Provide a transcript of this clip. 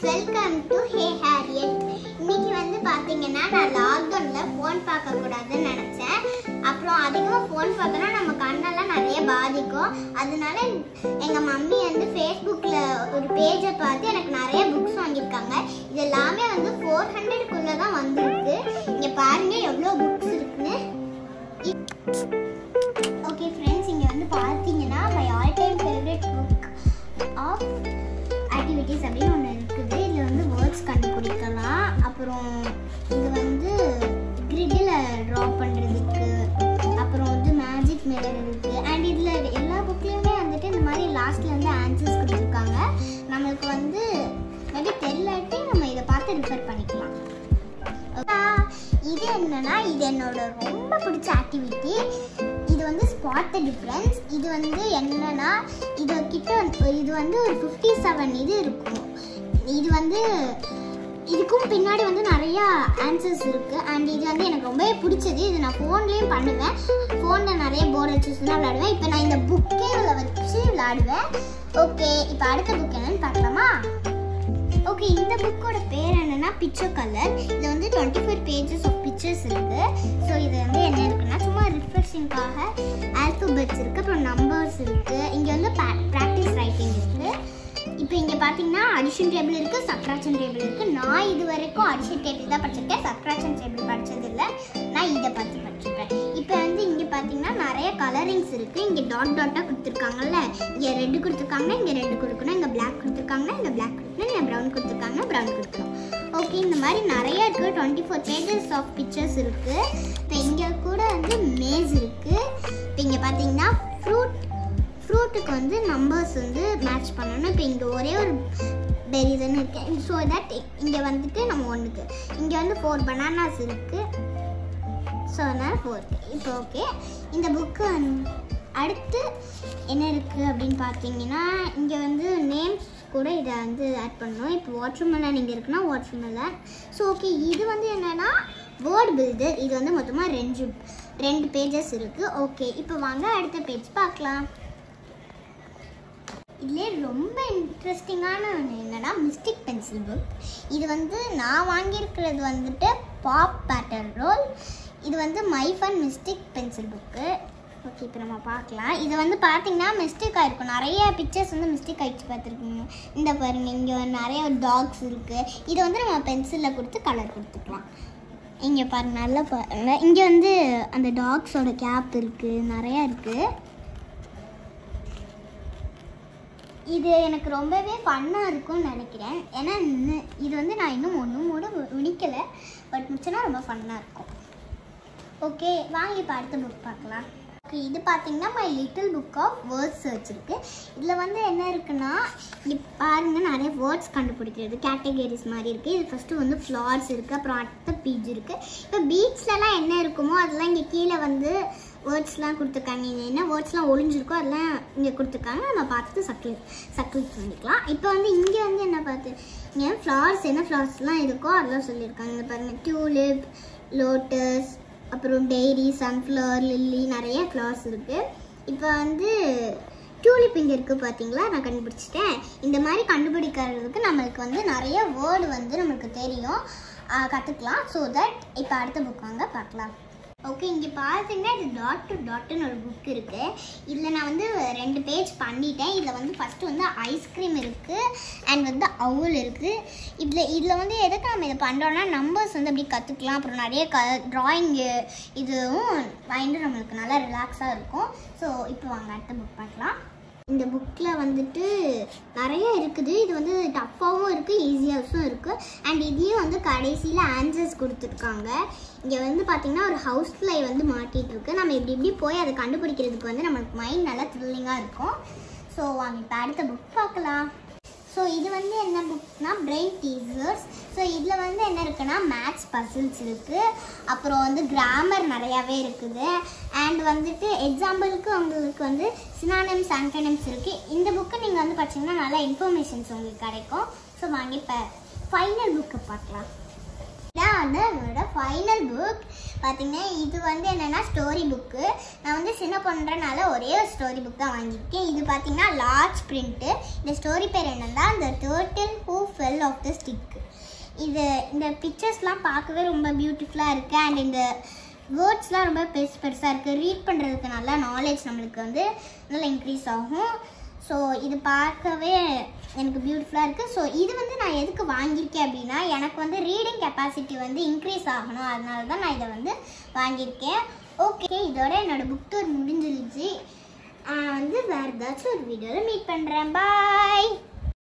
welcome to hey Harriet இன்னைக்கு வந்து பாத்தீங்கன்னா நான் லாக்டவுன்ல ஃபோன் பார்க்க கூடாதுன்னு நினைச்சேன் அப்புறம் அதிகமா ஃபோன் பார்த்தோன்னா நம்ம கண்ணெல்லாம் நிறைய பாதிக்கும் அதனால எங்க மம்மி வந்து ஃபேஸ்புக்ல ஒரு பேஜை பார்த்து எனக்கு நிறைய புக்ஸ் வாங்கியிருக்காங்க இது எல்லாமே வந்து ஃபோர் ஹண்ட்ரட்குள்ள தான் வந்திருக்கு இங்க பாருங்க எவ்வளோ புக்ஸ் இருக்குன்னு ஓகே ஃப்ரெண்ட்ஸ் இங்க வந்து பார்த்தீங்கன்னா my all time favourite book of activities அப்படின்னு ஒன்று இருக்குது இதில் வந்து வேர்ட்ஸ் கண்டுபிடிக்கலாம் அப்புறம் இது வந்து கிரிட்டில் ட்ரா பண்ணுறதுக்கு அப்புறம் வந்து மேஜிக் மிரர் இருக்குது அண்ட் இதில் எல்லா புக்லேயுமே வந்துட்டு இந்த மாதிரி லாஸ்ட்டில் வந்து ஆன்சர்ஸ் கொடுத்துருக்காங்க நம்மளுக்கு வந்து மேபி தெரிலாட்டி நம்ம இதை பார்த்து ரிஃபர் பண்ணிக்கலாம் ஆஹ் இது என்னன்னா இது என்னோட ரொம்ப பிடிச்ச ஆக்டிவிட்டி இது வந்து ஸ்பாட் த டிஃப்ரென்ஸ் இது வந்து என்னன்னா இது கிட்ட வந்து- இது வந்து ஒரு ஃபிஃப்டி செவன் இது இருக்கும் இது வந்து இதுக்கும் பின்னாடி வந்து நிறைய ஆன்சர்ஸ் இருக்கு அண்ட் இது வந்து எனக்கு ரொம்பவே பிடிச்சது இது நான் ஃபோன்லேயும் பண்ணுவேன் ஃபோனில் நிறைய போர்டு வச்சு தான் விளையாடுவேன் இப்போ நான் இந்த புக்கே இதில் வச்சு விளையாடுவேன் ஓகே இப்போ அடுத்த புக் என்னன்னு பார்க்கலாமா ஓகே இந்த புக்கோட பேர் என்னன்னா பிக்சர் கலர் இது வந்து twenty four pages of pictures இருக்கு ஸோ இது வந்து என்ன இருக்குன்னா சும்மா ரிஃப்ரெஷிங்காக ஆல்ஃபபெட்ஸ் இருக்கு அப்புறம் நம்பர்ஸ் இருக்கு இங்கே வந்து ப்ராக்டிஸ் ரைட்டிங் இருக்கு இப்போ இங்கே பார்த்தீங்கன்னா அடிஷன் டேபிள் இருக்கு சப்ராக்ஷன் டேபிள் இருக்கு நான் இது வரைக்கும் அடிஷன் டேபிள் தான் படிச்சிருக்கேன் சப்ராக்ஷன் டேபிள் படிச்சது இல்லை நான் இதை பார்த்து படிச்சிருக்கேன் இப்போ வந்து இங்கே பார்த்தீங்கன்னா நிறைய கலரிங்ஸ் இருக்கு இங்கே டாட் டாட்டாக கொடுத்துருக்காங்கல்ல இங்கே ரெட் கொடுத்துருக்காங்கன்னா இங்கே ரெட் கொடுக்கணும் இங்கே பிளாக் கொடுத்துருக்காங்கன்னா இங்கே பிளாக் கொடுக்கணும் இங்கே ப்ரௌன் கொடுத்துருக்காங்கன்னா ப்ரௌன் கொடுக்கணும் ஓகே இந்த மாதிரி நிறைய இருக்கு twenty four pages of pictures இருக்கு இப்போ இங்கே கூட வந்து மேஸ் இருக்கு இப்போ இங்கே பார்த்தீங்கன்னா ஃப்ரூட் ஃப்ரூட்டுக்கு வந்து நம்பர்ஸ் வந்து மேட்ச் பண்ணணும் இப்போ இங்கே ஒரே ஒரு பெரி தானே இருக்கு ஸோ தட் இங்கே வந்துட்டு நம்ம ஒன்றுக்கு இங்கே வந்து ஃபோர் பனானாஸ் இருக்குது ஸோ அதனால் ஃபோர்த்து இப்போ ஓகே இந்த புக்கு அடுத்து என்ன இருக்குது அப்படின்னு பார்த்தீங்கன்னா இங்கே வந்து நேம்ஸ் கூட இதை வந்து ஆட் பண்ணணும் இப்போ வாட்டர்மெலன் இங்கே இருக்குன்னா வாட்டர்மெலன் ஸோ ஓகே இது வந்து என்னென்னா வேர்ட் பில்டர் இது வந்து மொத்தமாக ரெண்டு ரெண்டு பேஜஸ் இருக்குது ஓகே இப்போ வாங்க அடுத்த பேஜ் பார்க்கலாம் இதுலேயே ரொம்ப இன்ட்ரெஸ்டிங்கான ஒன்று என்னன்னா மிஸ்டிக் பென்சில் புக் இது வந்து நான் வாங்கியிருக்கிறது வந்துட்டு பாப் பேட்டர்ன் ரோல் இது வந்து my fantastic pencil book okay இப்போ நம்ம பார்க்கலாம் இது வந்து பார்த்தீங்கன்னா மிஸ்டேக் ஆயிருக்கும் நிறைய பிக்சர்ஸ் வந்து மிஸ்டேக் ஆயிடுச்சு பார்த்துருக்கீங்க இந்த பாருங்க இங்கே நிறைய டாக்ஸ் இருக்குது இதை வந்து நம்ம பென்சிலில் கொடுத்து கலர் கொடுத்துக்கலாம் இங்கே பாருங்க நல்லா பாருங்க இங்கே வந்து அந்த டாக்ஸோட கேப் இருக்குது நிறையா இருக்குது இது எனக்கு ரொம்பவே ஃபன்னாக இருக்கும்னு நினைக்கிறேன் ஏன்னா இன்னும் இது வந்து நான் இன்னும் ஒன்றும் கூட முடிக்கலை பட் முடிச்சனா ரொம்ப ஃபன்னாக இருக்கும் ஓகே வாங்க இப்போ அடுத்த புக் பார்க்கலாம் ஓகே இது பார்த்தீங்கன்னா my little book of words search இருக்கு இதில் வந்து என்ன இருக்குன்னா இங்கே பாருங்க நிறைய வேர்ட்ஸ் கண்டுபிடிக்கிறது கேட்டகரிஸ் மாதிரி இருக்குது இது ஃபஸ்ட்டு வந்து ஃப்ளார்ஸ் இருக்குது அப்புறம் அடுத்த பீச் இருக்குது இப்போ பீச்லலாம் என்ன இருக்குமோ அதெல்லாம் இங்கே கீழே வந்து வேர்ட்ஸ்லாம் கொடுத்துருக்காங்க இங்கே என்ன வேர்ட்ஸ்லாம் ஒளிஞ்சிருக்கோ அதெல்லாம் இங்கே கொடுத்துருக்காங்க நம்ம பார்த்துட்டு சக்கிள் சக்கிள் பண்ணிக்கலாம் இப்போ வந்து இங்கே வந்து என்ன பார்த்து இங்கே ஃப்ளவர்ஸ் என்ன ஃப்ளவர்ஸ்லாம் இருக்கோ அதெல்லாம் சொல்லியிருக்காங்க இங்க பாருங்க டியூலிப் லோட்டஸ் அப்புறம் டெய்ரி சன்ஃப்ளவர் லில்லி நிறைய ஃப்ளவர்ஸ் இருக்குது இப்போ வந்து டியூலிப் இங்கே இருக்குது பார்த்தீங்களா நான் கண்டுபிடிச்சிட்டேன் இந்த மாதிரி கண்டுபிடிக்கிறதுக்கு நம்மளுக்கு வந்து நிறைய வேர்டு வந்து நம்மளுக்கு தெரியும் கற்றுக்கலாம் ஸோ தட் இப்போ அடுத்த புக் வாங்க பார்க்கலாம் ஓகே இங்கே பார்த்தீங்கன்னா இது டாட் டு டாட்னு ஒரு புக் இருக்குது இதில் நான் வந்து ரெண்டு பேஜ் பண்ணிட்டேன் இதில் வந்து ஃபஸ்ட்டு வந்து ஐஸ்கிரீம் இருக்குது அண்ட் வந்து அவுல் இருக்குது இதில் இதில் வந்து எதுக்கு நம்ம இதை பண்ணுறோன்னா நம்பர்ஸ் வந்து அப்படி கற்றுக்கலாம் அப்புறம் நிறைய க ட்ராயிங்கு இதுவும் மைண்டு நம்மளுக்கு நல்லா ரிலாக்ஸாக இருக்கும் ஸோ இப்போ வாங்க அடுத்த புக் பார்க்கலாம் இந்த புக்கில் வந்துட்டு நிறைய இருக்குது இது வந்து டஃப்பாகவும் இருக்குது ஈஸியாகவும் இருக்குது அண்ட் இதையும் வந்து கடைசியில் ஆன்சர்ஸ் கொடுத்துருக்காங்க இங்கே வந்து பார்த்திங்கன்னா ஒரு ஹவுஸ் ஃப்ளை வந்து மாட்டிகிட்டு இருக்கு நம்ம இப்படி இப்படி போய் அதை கண்டுபிடிக்கிறதுக்கு வந்து நம்மளுக்கு மைண்ட் நல்லா த்ரில்லிங்காக இருக்கும் ஸோ வாங்க இப்போ அடுத்த புக் பார்க்கலாம் ஸோ இது வந்து என்ன புக்னா பிரெயின் டீசர்ஸ் ஸோ இதில் வந்து என்ன இருக்குன்னா மேத்ஸ் பசில்ஸ் இருக்குது அப்புறம் வந்து கிராமர் நிறையாவே இருக்குது அண்ட் வந்துட்டு எக்ஸாம்பிளுக்கு உங்களுக்கு வந்து சினானிம்ஸ் ஆண்டனிம்ஸ் இருக்குது இந்த புக்கை நீங்கள் வந்து படிச்சீங்கன்னா நல்லா இன்ஃபர்மேஷன்ஸ் உங்களுக்கு கிடைக்கும் ஸோ வாங்கி இப்போ ஃபைனல் புக்கை பார்க்கலாம் இதான் வந்து என்னோட ஃபைனல் புக் பார்த்தீங்கன்னா இது வந்து என்னென்னா ஸ்டோரி புக்கு நான் வந்து சின்ன பண்ணுறனால ஒரே ஒரு ஸ்டோரி புக் தான் வாங்கியிருக்கேன் இது பார்த்தீங்கன்னா லார்ஜ் பிரிண்ட்டு இந்த ஸ்டோரி பேர் என்னன்னா the turtle who fell tale of the stick இது இந்த பிக்சர்ஸ்லாம் பார்க்கவே ரொம்ப பியூட்டிஃபுல்லாக இருக்குது அண்ட் இந்த வேர்ட்ஸ்லாம் ரொம்ப பெருசு பெருசாக இருக்குது ரீட் பண்ணுறதுக்கு நல்லா நாலேஜ் நம்மளுக்கு வந்து நல்லா இன்க்ரீஸ் ஆகும் ஸோ இது பார்க்கவே எனக்கு பியூட்டிஃபுல்லாக இருக்குது ஸோ இது வந்து நான் எதுக்கு வாங்கியிருக்கேன் அப்படின்னா எனக்கு வந்து ரீடிங் கெப்பாசிட்டி வந்து இன்க்ரீஸ் ஆகணும் அதனால தான் நான் இதை வந்து வாங்கியிருக்கேன் ஓகே இதோட என்னோட புக் டூர் முடிஞ்சிருச்சு நான் வந்து வேறு ஏதாச்சும் ஒரு வீடியோவில் மீட் பண்ணுறேன் பாய்